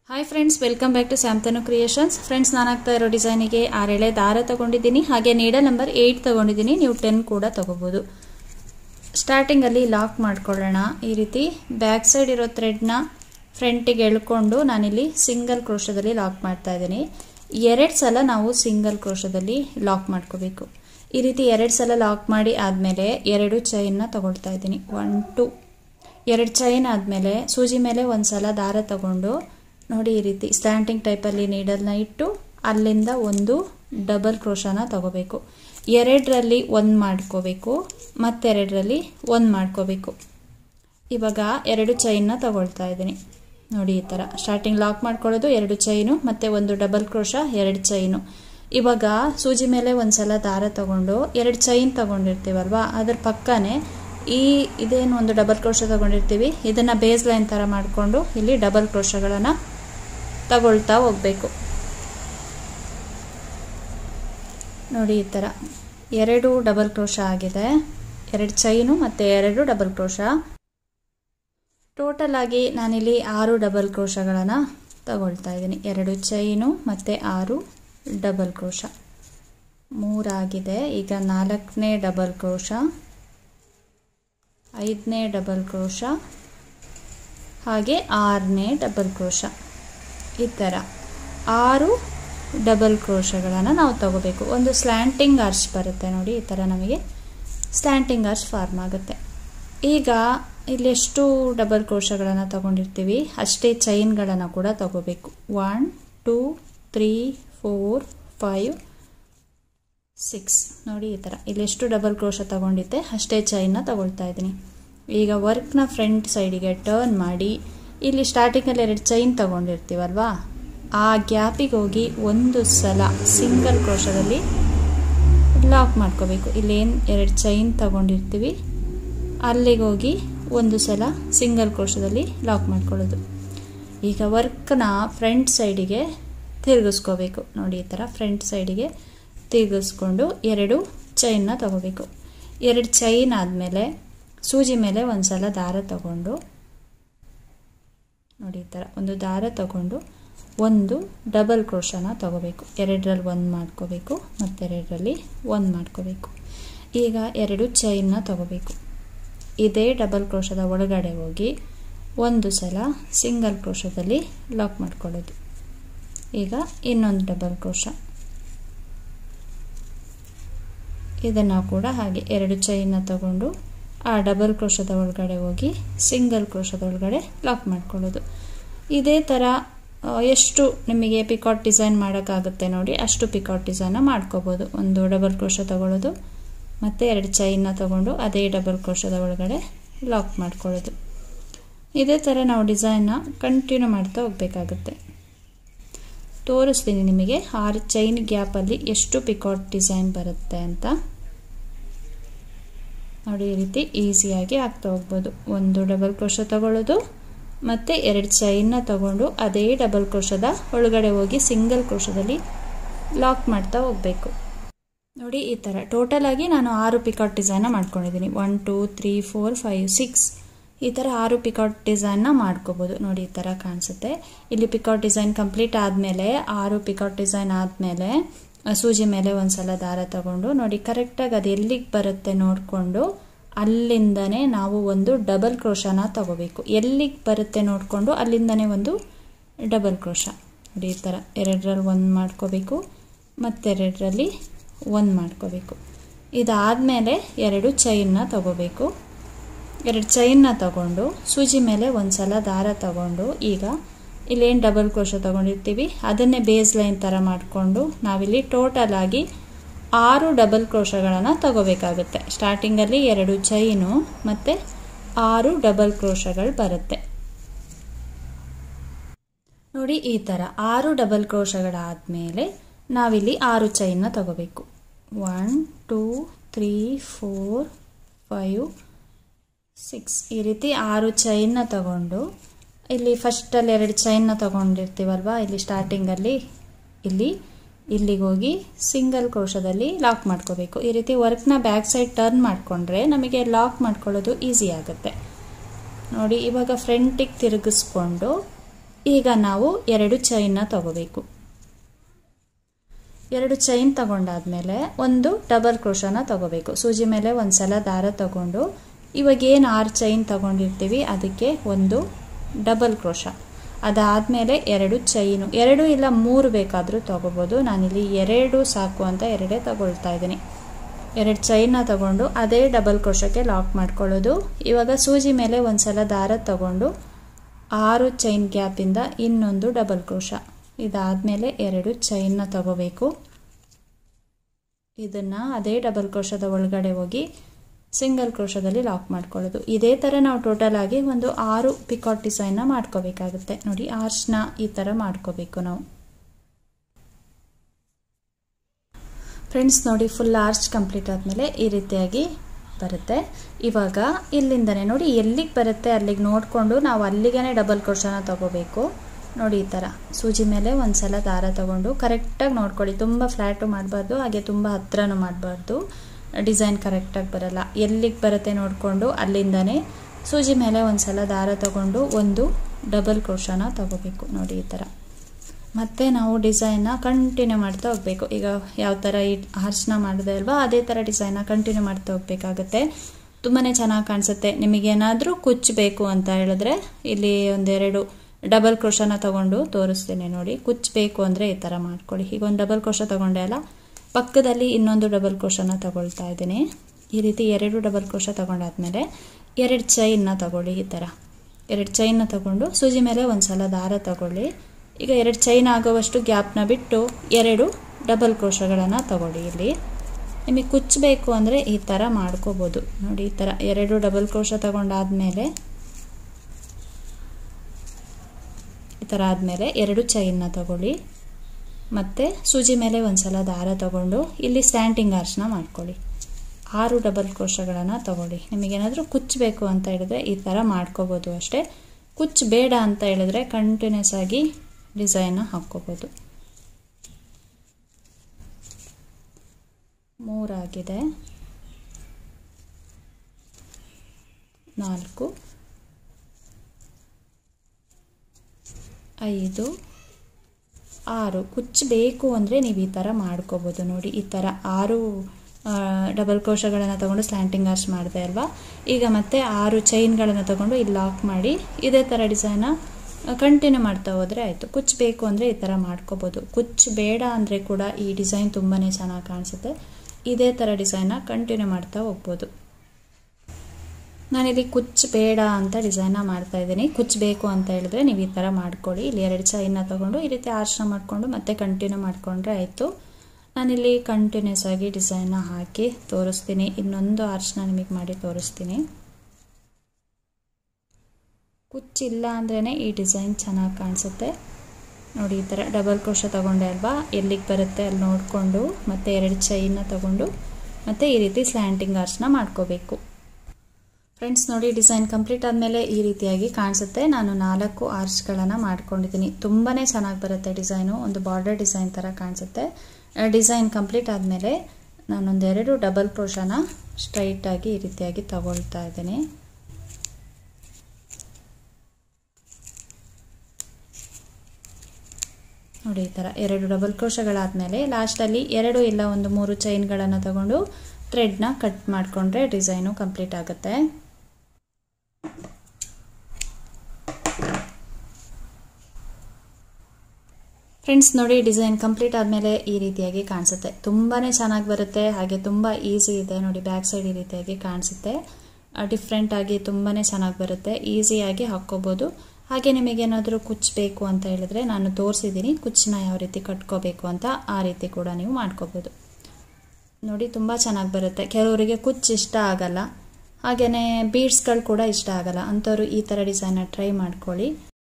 hi friends welcome back to Samtanu creations friends ನಾನು ಆಗ್ತಾ ಇರೋ ಡಿಸೈನಿಗೆ ಆರೆಳೆ ದಾರ ತಗೊಂಡಿದ್ದೀನಿ ಹಾಗೆ ನೀಡಲ್ ನಂಬರ್ ಏಯ್ಟ್ ತಗೊಂಡಿದ್ದೀನಿ ನೀವು ಟೆನ್ ಕೂಡ ತಗೋಬೋದು ಸ್ಟಾರ್ಟಿಂಗಲ್ಲಿ ಲಾಕ್ ಮಾಡ್ಕೊಳ್ಳೋಣ ಈ ರೀತಿ ಬ್ಯಾಕ್ ಸೈಡ್ ಇರೋ ಥ್ರೆಡ್ನ ಫ್ರಂಟಿಗೆ ಎಳ್ಕೊಂಡು ನಾನಿಲ್ಲಿ ಸಿಂಗಲ್ ಕ್ರೋಶದಲ್ಲಿ ಲಾಕ್ ಮಾಡ್ತಾ ಇದ್ದೀನಿ ಎರಡು ಸಲ ನಾವು ಸಿಂಗಲ್ ಕ್ರೋಶದಲ್ಲಿ ಲಾಕ್ ಮಾಡ್ಕೋಬೇಕು ಈ ರೀತಿ ಎರಡು ಸಲ ಲಾಕ್ ಮಾಡಿ ಆದಮೇಲೆ ಎರಡು ಚೈನ್ನ ತಗೊಳ್ತಾ ಇದ್ದೀನಿ ಒನ್ ಟು ಎರಡು ಚೈನ್ ಆದಮೇಲೆ ಸೂಜಿ ಮೇಲೆ ಒಂದು ಸಲ ದಾರ ತಗೊಂಡು ನೋಡಿ ಈ ರೀತಿ ಸ್ಟ್ಯಾಂಟಿಂಗ್ ಟೈಪಲ್ಲಿ ನೀಡಲ್ನ ಇಟ್ಟು ಅಲ್ಲಿಂದ ಒಂದು ಡಬಲ್ ಕ್ರೋಶನ ತಗೋಬೇಕು ಎರಡರಲ್ಲಿ ಒಂದು ಮಾಡ್ಕೋಬೇಕು ಮತ್ತೆರಡರಲ್ಲಿ ಒಂದು ಮಾಡ್ಕೋಬೇಕು ಇವಾಗ ಎರಡು ಚೈನ್ನ ತಗೊಳ್ತಾ ಇದ್ದೀನಿ ನೋಡಿ ಈ ಥರ ಸ್ಟಾರ್ಟಿಂಗ್ ಲಾಕ್ ಮಾಡ್ಕೊಳ್ಳೋದು ಎರಡು ಚೈನು ಮತ್ತು ಒಂದು ಡಬಲ್ ಕ್ರೋಶ ಎರಡು ಚೈನು ಇವಾಗ ಸೂಜಿ ಮೇಲೆ ಒಂದು ಸಲ ದಾರ ತಗೊಂಡು ಎರಡು ಚೈನ್ ತಗೊಂಡಿರ್ತೀವಲ್ವಾ ಅದ್ರ ಪಕ್ಕನೇ ಈ ಇದೇನು ಒಂದು ಡಬಲ್ ಕ್ರೋಶ ತಗೊಂಡಿರ್ತೀವಿ ಇದನ್ನು ಬೇಸ್ ಲೈನ್ ಥರ ಮಾಡಿಕೊಂಡು ಇಲ್ಲಿ ಡಬಲ್ ಕ್ರೋಶಗಳನ್ನು ತಗೊಳ್ತಾ ಹೋಗಬೇಕು ನೋಡಿ ಈ ಥರ ಎರಡು ಡಬಲ್ ಕ್ರೋಶ ಆಗಿದೆ ಎರಡು ಚೈನು ಮತ್ತು ಎರಡು ಡಬಲ್ ಕ್ರೋಶ ಟೋಟಲ್ ಆಗಿ ನಾನಿಲ್ಲಿ ಆರು ಡಬಲ್ ಕ್ರೋಶಗಳನ್ನು ತಗೊಳ್ತಾ ಇದ್ದೀನಿ ಎರಡು ಚೈನು ಮತ್ತು ಆರು ಡಬಲ್ ಕ್ರೋಶ ಮೂರಾಗಿದೆ ಈಗ ನಾಲ್ಕನೇ ಡಬಲ್ ಕ್ರೋಶ ಐದನೇ ಡಬಲ್ ಕ್ರೋಶ ಹಾಗೆ ಆರನೇ ಡಬಲ್ ಕ್ರೋಶ ಈ ಥರ ಆರು ಡಬಲ್ ಕ್ರೋಶಗಳನ್ನು ನಾವು ತಗೋಬೇಕು ಒಂದು ಸ್ಲ್ಯಾಂಟಿಂಗ್ ಆರ್ಚ್ ಬರುತ್ತೆ ನೋಡಿ ಈ ಥರ ನಮಗೆ ಸ್ಲ್ಯಾಂಟಿಂಗ್ ಆರ್ಚ್ ಫಾರ್ಮ್ ಆಗುತ್ತೆ ಈಗ ಇಲ್ಲೆಷ್ಟು ಡಬಲ್ ಕ್ರೋಶಗಳನ್ನು ತಗೊಂಡಿರ್ತೀವಿ ಅಷ್ಟೇ ಚೈನ್ಗಳನ್ನು ಕೂಡ ತಗೋಬೇಕು one two three four five six ನೋಡಿ ಈ ಥರ ಇಲ್ಲೆಷ್ಟು ಡಬಲ್ ಕ್ರೋಶ ತಗೊಂಡಿದ್ದೆ ಅಷ್ಟೇ ಚೈನ್ನ ತಗೊಳ್ತಾ ಇದ್ದೀನಿ ಈಗ ವರ್ಕ್ನ ಫ್ರಂಟ್ ಸೈಡಿಗೆ ಟರ್ನ್ ಮಾಡಿ ಇಲ್ಲಿ ಸ್ಟಾರ್ಟಿಂಗಲ್ಲಿ ಎರಡು ಚೈನ್ ತಗೊಂಡಿರ್ತೀವಲ್ವಾ ಆ ಗ್ಯಾಪಿಗೆ ಹೋಗಿ ಒಂದು ಸಲ ಸಿಂಗಲ್ ಕ್ರೋಶದಲ್ಲಿ ಲಾಕ್ ಮಾಡ್ಕೋಬೇಕು ಇಲ್ಲೇನು ಎರಡು ಚೈನ್ ತಗೊಂಡಿರ್ತೀವಿ ಅಲ್ಲಿಗೆ ಹೋಗಿ ಒಂದು ಸಲ ಸಿಂಗಲ್ ಕ್ರೋಶದಲ್ಲಿ ಲಾಕ್ ಮಾಡ್ಕೊಳ್ಳೋದು ಈಗ ವರ್ಕ್ನ ಫ್ರಂಟ್ ಸೈಡಿಗೆ ತಿರುಗಿಸ್ಕೋಬೇಕು ನೋಡಿ ಈ ಥರ ಫ್ರಂಟ್ ಸೈಡಿಗೆ ತಿರುಗಿಸ್ಕೊಂಡು ಎರಡು ಚೈನ್ನ ತಗೋಬೇಕು ಎರಡು ಚೈನ್ ಆದಮೇಲೆ ಸೂಜಿ ಮೇಲೆ ಒಂದು ಸಲ ದಾರ ತಗೊಂಡು ನೋಡಿ ಈ ಥರ ಒಂದು ದಾರ ತಗೊಂಡು ಒಂದು ಡಬಲ್ ಕ್ರೋಶನ ತಗೋಬೇಕು ಎರಡರಲ್ಲಿ ಒಂದು ಮಾಡ್ಕೋಬೇಕು ಮತ್ತೆರಡರಲ್ಲಿ ಒಂದು ಮಾಡ್ಕೋಬೇಕು ಈಗ ಎರಡು ಚೈನ್ನ ತಗೋಬೇಕು ಇದೇ ಡಬಲ್ ಕ್ರೋಶದ ಒಳಗಡೆ ಹೋಗಿ ಒಂದು ಸಲ ಸಿಂಗಲ್ ಕ್ರೋಶದಲ್ಲಿ ಲಾಕ್ ಮಾಡ್ಕೊಳ್ಳೋದು ಈಗ ಇನ್ನೊಂದು ಡಬಲ್ ಕ್ರೋಶ ಇದನ್ನು ಕೂಡ ಹಾಗೆ ಎರಡು ಚೈನ್ನ ತಗೊಂಡು ಆ ಡಬಲ್ ಕ್ರೋಶದ ಒಳಗಡೆ ಹೋಗಿ ಸಿಂಗಲ್ ಕ್ರೋಶದ ಒಳಗಡೆ ಲಾಕ್ ಮಾಡ್ಕೊಳ್ಳೋದು ಇದೇ ಥರ ಎಷ್ಟು ನಿಮಗೆ ಪಿಕಾಟ್ ಡಿಸೈನ್ ಮಾಡೋಕ್ಕಾಗುತ್ತೆ ನೋಡಿ ಅಷ್ಟು ಪಿಕಾಟ್ ಡಿಸೈನ್ನ ಮಾಡ್ಕೋಬೋದು ಒಂದು ಡಬಲ್ ಕ್ರೋಶ ತಗೊಳ್ಳೋದು ಮತ್ತು ಎರಡು ಚೈನ್ನ ತಗೊಂಡು ಅದೇ ಡಬಲ್ ಕ್ರೋಶದ ಒಳಗಡೆ ಲಾಕ್ ಮಾಡ್ಕೊಳ್ಳೋದು ಇದೇ ಥರ ನಾವು ಡಿಸೈನ್ನ ಕಂಟಿನ್ಯೂ ಮಾಡ್ತಾ ಹೋಗಬೇಕಾಗುತ್ತೆ ತೋರಿಸ್ತೀನಿ ನಿಮಗೆ ಆರು ಚೈನ್ ಗ್ಯಾಪಲ್ಲಿ ಎಷ್ಟು ಪಿಕಾಟ್ ಡಿಸೈನ್ ಬರುತ್ತೆ ಅಂತ ನೋಡಿ ಈ ರೀತಿ ಈಸಿಯಾಗಿ ಆಗ್ತಾ ಹೋಗ್ಬೋದು ಒಂದು ಡಬಲ್ ಕ್ರೋಶ ತಗೊಳ್ಳೋದು ಮತ್ತು ಎರಡು ಚೈನ್ನ ತಗೊಂಡು ಅದೇ ಡಬಲ್ ಕ್ರೋಶದ ಒಳಗಡೆ ಹೋಗಿ ಸಿಂಗಲ್ ಕ್ರೋಶದಲ್ಲಿ ಲಾಕ್ ಮಾಡ್ತಾ ಹೋಗಬೇಕು ನೋಡಿ ಈ ಥರ ಟೋಟಲ್ ಆಗಿ ನಾನು ಆರು ಪಿಕಾಟ್ ಡಿಸೈನ್ನ ಮಾಡ್ಕೊಂಡಿದ್ದೀನಿ one two three four five six ಈ ಥರ ಆರು ಪಿಕಾಟ್ ಡಿಸೈನ್ನ ಮಾಡ್ಕೋಬೋದು ನೋಡಿ ಈ ಥರ ಕಾಣಿಸುತ್ತೆ ಇಲ್ಲಿ ಪಿಕಾಟ್ ಡಿಸೈನ್ ಕಂಪ್ಲೀಟ್ ಆದಮೇಲೆ ಆರು ಪಿಕಾಟ್ ಡಿಸೈನ್ ಆದಮೇಲೆ ಸೂಜಿ ಮೇಲೆ ಒಂದು ಸಲ ದಾರ ತಗೊಂಡು ನೋಡಿ ಕರೆಕ್ಟಾಗಿ ಅದು ಎಲ್ಲಿಗೆ ಬರುತ್ತೆ ನೋಡಿಕೊಂಡು ಅಲ್ಲಿಂದನೇ ನಾವು ಒಂದು ಡಬಲ್ ಕ್ರೋಶನ ತಗೋಬೇಕು ಎಲ್ಲಿಗೆ ಬರುತ್ತೆ ನೋಡಿಕೊಂಡು ಅಲ್ಲಿಂದನೇ ಒಂದು ಡಬಲ್ ಕ್ರೋಶ ನೋಡಿ ಈ ಥರ ಎರಡರಲ್ಲಿ ಒಂದು ಮಾಡ್ಕೋಬೇಕು ಮತ್ತೆರಡರಲ್ಲಿ ಒಂದು ಮಾಡ್ಕೋಬೇಕು ಇದಾದಮೇಲೆ ಎರಡು ಚೈನ್ನ ತಗೋಬೇಕು ಎರಡು ಚೈನ್ನ ತಗೊಂಡು ಸೂಜಿ ಮೇಲೆ ಒಂದು ಸಲ ದಾರ ತಗೊಂಡು ಈಗ ಇಲ್ಲೇನು ಡಬಲ್ ಕ್ರೋಶ ತಗೊಂಡಿರ್ತೀವಿ ಅದನ್ನೇ ಬೇಸ್ ಲೈನ್ ಥರ ಮಾಡಿಕೊಂಡು ನಾವಿಲ್ಲಿ ಟೋಟಲ್ ಆಗಿ ಆರು ಡಬಲ್ ಕ್ರೋಶಗಳನ್ನು ತಗೋಬೇಕಾಗುತ್ತೆ ಸ್ಟಾರ್ಟಿಂಗಲ್ಲಿ ಎರಡು ಚೈನು ಮತ್ತು ಆರು ಡಬಲ್ ಕ್ರೋಶಗಳು ಬರುತ್ತೆ ನೋಡಿ ಈ ಥರ ಆರು ಡಬಲ್ ಕ್ರೋಶಗಳಾದಮೇಲೆ ನಾವಿಲ್ಲಿ ಆರು ಚೈನ್ನ ತಗೋಬೇಕು one two three four five six ಈ ರೀತಿ ಆರು ಚೈನ್ನ ತಗೊಂಡು ಇಲ್ಲಿ ಫಸ್ಟಲ್ಲಿ ಎರಡು ಚೈನ್ನ ತಗೊಂಡಿರ್ತೀವಲ್ವಾ ಇಲ್ಲಿ ಸ್ಟಾರ್ಟಿಂಗಲ್ಲಿ ಇಲ್ಲಿ ಇಲ್ಲಿಗೆ ಹೋಗಿ ಸಿಂಗಲ್ ಕ್ರೋಶದಲ್ಲಿ ಲಾಕ್ ಮಾಡ್ಕೋಬೇಕು ಈ ರೀತಿ ವರ್ಕ್ನ ಬ್ಯಾಕ್ ಸೈಡ್ ಟರ್ನ್ ಮಾಡಿಕೊಂಡ್ರೆ ನಮಗೆ ಲಾಕ್ ಮಾಡ್ಕೊಳ್ಳೋದು ಈಸಿ ಆಗುತ್ತೆ ನೋಡಿ ಇವಾಗ ಫ್ರಂಟಿಗೆ ತಿರುಗಿಸ್ಕೊಂಡು ಈಗ ನಾವು ಎರಡು ಚೈನ್ನ ತಗೋಬೇಕು ಎರಡು ಚೈನ್ ತಗೊಂಡಾದ್ಮೇಲೆ ಒಂದು ಡಬಲ್ ಕ್ರೋಶನ ತಗೋಬೇಕು ಸೂಜಿ ಮೇಲೆ ಒಂದು ಸಲ ದಾರ ತಗೊಂಡು ಇವಾಗ ಏನು ಆರು ಚೈನ್ ತಗೊಂಡಿರ್ತೀವಿ ಅದಕ್ಕೆ ಒಂದು ಡಬಲ್ ಕ್ರೋಶ ಅದಾದಮೇಲೆ ಎರಡು ಚೈನು ಎರಡು ಇಲ್ಲ ಮೂರು ಬೇಕಾದರೂ ತಗೋಬೋದು ನಾನಿಲ್ಲಿ ಎರಡು ಸಾಕು ಅಂತ ಎರಡೇ ತಗೊಳ್ತಾ ಇದ್ದೀನಿ ಎರಡು ಚೈನ್ನ ತಗೊಂಡು ಅದೇ ಡಬಲ್ ಕ್ರೋಶಕ್ಕೆ ಲಾಕ್ ಮಾಡ್ಕೊಳ್ಳೋದು ಇವಾಗ ಸೂಜಿ ಮೇಲೆ ಒಂದು ಸಲ ದಾರ ತಗೊಂಡು ಆರು ಚೈನ್ ಗ್ಯಾಪಿಂದ ಇನ್ನೊಂದು ಡಬಲ್ ಕ್ರೋಶ ಇದಾದಮೇಲೆ ಎರಡು ಚೈನ್ನ ತಗೋಬೇಕು ಇದನ್ನು ಅದೇ ಡಬಲ್ ಕ್ರೋಶದ ಒಳಗಡೆ ಹೋಗಿ ಸಿಂಗಲ್ ಕ್ರೋಶದಲ್ಲಿ ಲಾಕ್ ಮಾಡ್ಕೊಳ್ಳೋದು ಇದೇ ಥರ ನಾವು ಟೋಟಲ್ ಆಗಿ ಒಂದು ಆರು ಪಿಕಾಟ್ ಡಿಸೈನ್ನ ಮಾಡ್ಕೋಬೇಕಾಗುತ್ತೆ ನೋಡಿ ಆರ್ಚ್ನ ಈ ಥರ ಮಾಡ್ಕೋಬೇಕು ನಾವು ಫ್ರೆಂಡ್ಸ್ ನೋಡಿ ಫುಲ್ ಆರ್ಚ್ ಕಂಪ್ಲೀಟ್ ಆದಮೇಲೆ ಈ ರೀತಿಯಾಗಿ ಬರುತ್ತೆ ಇವಾಗ ಇಲ್ಲಿಂದನೇ ನೋಡಿ ಎಲ್ಲಿಗೆ ಬರುತ್ತೆ ಅಲ್ಲಿಗೆ ನೋಡಿಕೊಂಡು ನಾವು ಅಲ್ಲಿಗೆ ಡಬಲ್ ಕ್ರೋಶನ ತಗೋಬೇಕು ನೋಡಿ ಈ ಥರ ಸೂಜಿ ಮೇಲೆ ಒಂದು ಸಲ ದಾರ ತಗೊಂಡು ಕರೆಕ್ಟಾಗಿ ನೋಡ್ಕೊಳ್ಳಿ ತುಂಬ ಫ್ಲ್ಯಾಟು ಮಾಡಬಾರ್ದು ಹಾಗೆ ತುಂಬ ಹತ್ರನೂ ಮಾಡಬಾರ್ದು ಡಿಸೈನ್ ಕರೆಕ್ಟಾಗಿ ಬರಲ್ಲ ಎಲ್ಲಿಗೆ ಬರುತ್ತೆ ನೋಡಿಕೊಂಡು ಅಲ್ಲಿಂದನೇ ಸೂಜಿ ಮೇಲೆ ಒಂದು ಸಲ ದಾರ ತಗೊಂಡು ಒಂದು ಡಬಲ್ ಕ್ರೋಶನ ತಗೋಬೇಕು ನೋಡಿ ಈ ಥರ ಮತ್ತೆ ನಾವು ಡಿಸೈನ್ನ ಕಂಟಿನ್ಯೂ ಮಾಡ್ತಾ ಹೋಗಬೇಕು ಈಗ ಯಾವ ಥರ ಈ ಆರ್ಚ್ನ ಮಾಡಿದೆ ಅಲ್ವಾ ಅದೇ ಥರ ಡಿಸೈನ್ನ ಕಂಟಿನ್ಯೂ ಮಾಡ್ತಾ ಹೋಗಬೇಕಾಗುತ್ತೆ ತುಂಬಾ ಚೆನ್ನಾಗಿ ಕಾಣಿಸುತ್ತೆ ನಿಮಗೇನಾದರೂ ಕುಚ್ಚಬೇಕು ಅಂತ ಹೇಳಿದ್ರೆ ಇಲ್ಲಿ ಒಂದೆರಡು ಡಬಲ್ ಕ್ರೋಶನ ತಗೊಂಡು ತೋರಿಸ್ತೀನಿ ನೋಡಿ ಕುಚ್ಚಬೇಕು ಅಂದರೆ ಈ ಥರ ಮಾಡ್ಕೊಳ್ಳಿ ಈಗ ಒಂದು ಡಬಲ್ ಕ್ರೋಶ ತಗೊಂಡೆ ಅಲ್ಲ ಪಕ್ಕದಲ್ಲಿ ಇನ್ನೊಂದು ಡಬಲ್ ಕ್ರೋಶನ ತಗೊಳ್ತಾ ಇದ್ದೀನಿ ಈ ರೀತಿ ಎರಡು ಡಬಲ್ ಕ್ರೋಶ ತಗೊಂಡಾದ್ಮೇಲೆ ಎರಡು ಚೈನ್ನ ತಗೊಳ್ಳಿ ಈ ಥರ ಎರಡು ಚೈನ್ನ ತಗೊಂಡು ಸೂಜಿ ಮೇಲೆ ಒಂದು ಸಲ ದಾರ ತಗೊಳ್ಳಿ ಈಗ ಎರಡು ಚೈನ್ ಆಗೋವಷ್ಟು ಗ್ಯಾಪ್ನ ಬಿಟ್ಟು ಎರಡು ಡಬಲ್ ಕ್ರೋಶಗಳನ್ನು ತಗೊಳ್ಳಿ ಇಲ್ಲಿ ನಿಮಗೆ ಕುಚ್ಚಬೇಕು ಅಂದರೆ ಈ ಥರ ಮಾಡ್ಕೋಬೋದು ನೋಡಿ ಈ ಥರ ಎರಡು ಡಬಲ್ ಕ್ರೋಶ ತಗೊಂಡಾದ್ಮೇಲೆ ಈ ಥರ ಆದಮೇಲೆ ಎರಡು ಚೈನ್ನ ತಗೊಳ್ಳಿ ಮತ್ತು ಸೂಜಿ ಮೇಲೆ ಒಂದು ಸಲ ದಾರ ತಗೊಂಡು ಇಲ್ಲಿ ಸ್ಟ್ಯಾಂಟಿಂಗ್ ಆರ್ಚ್ನ ಮಾಡ್ಕೊಳ್ಳಿ ಆರು ಡಬಲ್ ಕ್ರೋಶಗಳನ್ನು ತಗೊಳ್ಳಿ ನಿಮಗೇನಾದರೂ ಕುಚ್ಚಬೇಕು ಅಂತ ಹೇಳಿದ್ರೆ ಈ ಥರ ಮಾಡ್ಕೋಬೋದು ಅಷ್ಟೇ ಕುಚ್ಚು ಬೇಡ ಅಂತ ಹೇಳಿದ್ರೆ ಕಂಟಿನ್ಯೂಸ್ ಆಗಿ ಡಿಸೈನ್ನ ಹಾಕ್ಕೋಬೋದು ಮೂರಾಗಿದೆ ನಾಲ್ಕು ಐದು ಆರು ಕುಚ್ಚು ಬೇಕು ಅಂದರೆ ನೀವು ಈ ಥರ ಮಾಡ್ಕೋಬೋದು ನೋಡಿ ಈ ಥರ ಆರು ಡಬಲ್ ಕೋಶಗಳನ್ನು ತಗೊಂಡು ಸ್ಲ್ಯಾಂಟಿಂಗ್ ಆರ್ಚ್ ಮಾಡಿದೆ ಅಲ್ವಾ ಈಗ ಮತ್ತೆ ಆರು ಚೈನ್ಗಳನ್ನು ತಗೊಂಡು ಇಲ್ಲಿ ಲಾಕ್ ಮಾಡಿ ಇದೇ ಥರ ಡಿಸೈನ ಕಂಟಿನ್ಯೂ ಮಾಡ್ತಾ ಹೋದರೆ ಆಯಿತು ಕುಚ್ಚು ಬೇಕು ಅಂದರೆ ಈ ಥರ ಮಾಡ್ಕೋಬೋದು ಕುಚ್ಚು ಬೇಡ ಅಂದರೆ ಕೂಡ ಈ ಡಿಸೈನ್ ತುಂಬಾ ಚೆನ್ನಾಗಿ ಕಾಣಿಸುತ್ತೆ ಇದೇ ಥರ ಡಿಸೈನ್ನ ಕಂಟಿನ್ಯೂ ಮಾಡ್ತಾ ಹೋಗ್ಬೋದು ನಾನಿಲ್ಲಿ ಕುಚ್ಚು ಬೇಡ ಅಂತ ಡಿಸೈನ್ನ ಮಾಡ್ತಾ ಇದ್ದೀನಿ ಕುಚ್ಚು ಬೇಕು ಅಂತ ಹೇಳಿದ್ರೆ ನೀವು ಈ ಥರ ಮಾಡ್ಕೊಳ್ಳಿ ಇಲ್ಲಿ ಎರಡು ಚೈನ್ನ ತೊಗೊಂಡು ಈ ರೀತಿ ಆರ್ಚನ ಮಾಡಿಕೊಂಡು ಮತ್ತೆ ಕಂಟಿನ್ಯೂ ಮಾಡಿಕೊಂಡ್ರೆ ಆಯಿತು ನಾನಿಲ್ಲಿ ಕಂಟಿನ್ಯೂಸ್ ಆಗಿ ಡಿಸೈನ್ನ ಹಾಕಿ ತೋರಿಸ್ತೀನಿ ಇನ್ನೊಂದು ಆರ್ಚ್ನ ನಿಮಗೆ ಮಾಡಿ ತೋರಿಸ್ತೀನಿ ಕುಚ್ಚಿಲ್ಲ ಅಂದ್ರೇ ಈ ಡಿಸೈನ್ ಚೆನ್ನಾಗಿ ಕಾಣಿಸುತ್ತೆ ನೋಡಿ ಈ ಥರ ಡಬಲ್ ಕ್ರೋಶ ತೊಗೊಂಡೆ ಅಲ್ವಾ ಎಲ್ಲಿಗೆ ಬರುತ್ತೆ ಅಲ್ಲಿ ನೋಡಿಕೊಂಡು ಮತ್ತು ಎರಡು ಚೈನ್ನ ತಗೊಂಡು ಮತ್ತು ಈ ರೀತಿ ಸ್ಲ್ಯಾಂಟಿಂಗ್ ಆರ್ಚ್ನ ಮಾಡ್ಕೋಬೇಕು ಫ್ರೆಂಡ್ಸ್ ನೋಡಿ ಡಿಸೈನ್ ಕಂಪ್ಲೀಟ್ ಆದಮೇಲೆ ಈ ರೀತಿಯಾಗಿ ಕಾಣಿಸುತ್ತೆ ನಾನು ನಾಲ್ಕು ಆರ್ಚ್ಗಳನ್ನು ಮಾಡ್ಕೊಂಡಿದ್ದೀನಿ ತುಂಬಾ ಚೆನ್ನಾಗಿ ಬರುತ್ತೆ ಡಿಸೈನು ಒಂದು ಬಾರ್ಡರ್ ಡಿಸೈನ್ ಥರ ಕಾಣಿಸುತ್ತೆ ಡಿಸೈನ್ ಕಂಪ್ಲೀಟ್ ಆದಮೇಲೆ ನಾನೊಂದೆರಡು ಡಬಲ್ ಕ್ರೋಶನ ಸ್ಟ್ರೈಟಾಗಿ ಈ ರೀತಿಯಾಗಿ ತಗೊಳ್ತಾ ಇದ್ದೀನಿ ನೋಡಿ ಈ ಥರ ಎರಡು ಡಬಲ್ ಕ್ರೋಶಗಳಾದಮೇಲೆ ಲಾಸ್ಟಲ್ಲಿ ಎರಡು ಇಲ್ಲ ಒಂದು ಮೂರು ಚೈನ್ಗಳನ್ನು ತಗೊಂಡು ಥ್ರೆಡ್ನ ಕಟ್ ಮಾಡಿಕೊಂಡ್ರೆ ಡಿಸೈನು ಕಂಪ್ಲೀಟ್ ಆಗುತ್ತೆ ಫ್ರೆಂಡ್ಸ್ ನೋಡಿ ಡಿಸೈನ್ ಕಂಪ್ಲೀಟ್ ಆದಮೇಲೆ ಈ ರೀತಿಯಾಗಿ ಕಾಣಿಸುತ್ತೆ ತುಂಬಾ ಚೆನ್ನಾಗಿ ಬರುತ್ತೆ ಹಾಗೆ ತುಂಬ ಈಸಿ ಇದೆ ನೋಡಿ ಬ್ಯಾಕ್ ಸೈಡ್ ಈ ರೀತಿಯಾಗಿ ಕಾಣಿಸುತ್ತೆ ಡಿಫ್ರೆಂಟಾಗಿ ತುಂಬಾ ಚೆನ್ನಾಗಿ ಬರುತ್ತೆ ಈಸಿಯಾಗಿ ಹಾಕ್ಕೋಬೋದು ಹಾಗೆ ನಿಮಗೇನಾದರೂ ಕುಚ್ಚಬೇಕು ಅಂತ ಹೇಳಿದ್ರೆ ನಾನು ತೋರಿಸಿದ್ದೀನಿ ಕುಚ್ಚನ್ನ ಯಾವ ರೀತಿ ಕಟ್ಕೋಬೇಕು ಅಂತ ಆ ರೀತಿ ಕೂಡ ನೀವು ಮಾಡ್ಕೋಬೋದು ನೋಡಿ ತುಂಬ ಚೆನ್ನಾಗಿ ಬರುತ್ತೆ ಕೆಲವರಿಗೆ ಕುಚ್ಚು ಇಷ್ಟ ಆಗಲ್ಲ ಹಾಗೆಯೇ ಬೀಡ್ಸ್ಗಳು ಕೂಡ ಇಷ್ಟ ಆಗಲ್ಲ ಅಂಥವ್ರು ಈ ಥರ ಡಿಸೈನ್ನ ಟ್ರೈ ಮಾಡ್ಕೊಳ್ಳಿ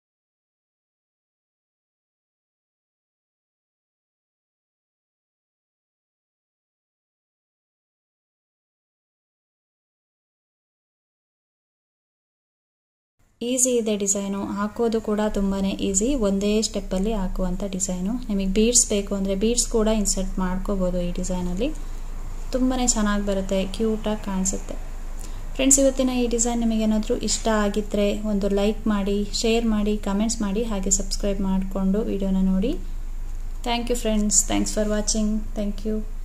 ಈಸಿ ಇದೆ ಡಿಸೈನು ಹಾಕೋದು ಕೂಡ ತುಂಬಾ ಈಸಿ ಒಂದೇ ಸ್ಟೆಪ್ಪಲ್ಲಿ ಹಾಕುವಂಥ ಡಿಸೈನು ನಿಮಗೆ ಬೀಡ್ಸ್ ಬೇಕು ಅಂದರೆ ಬೀಡ್ಸ್ ಕೂಡ ಇನ್ಸರ್ಟ್ ಮಾಡ್ಕೋಬೋದು ಈ ಡಿಸೈನಲ್ಲಿ ತುಂಬಾ ಚೆನ್ನಾಗಿ ಬರುತ್ತೆ ಕ್ಯೂಟಾಗಿ ಕಾಣಿಸುತ್ತೆ ಫ್ರೆಂಡ್ಸ್ ಇವತ್ತಿನ ಈ ಡಿಸೈನ್ ನಿಮಗೇನಾದರೂ ಇಷ್ಟ ಆಗಿದ್ದರೆ ಒಂದು ಲೈಕ್ ಮಾಡಿ ಶೇರ್ ಮಾಡಿ ಕಮೆಂಟ್ಸ್ ಮಾಡಿ ಹಾಗೆ ಸಬ್ಸ್ಕ್ರೈಬ್ ಮಾಡಿಕೊಂಡು ವಿಡಿಯೋನ ನೋಡಿ thank you friends thanks for watching thank you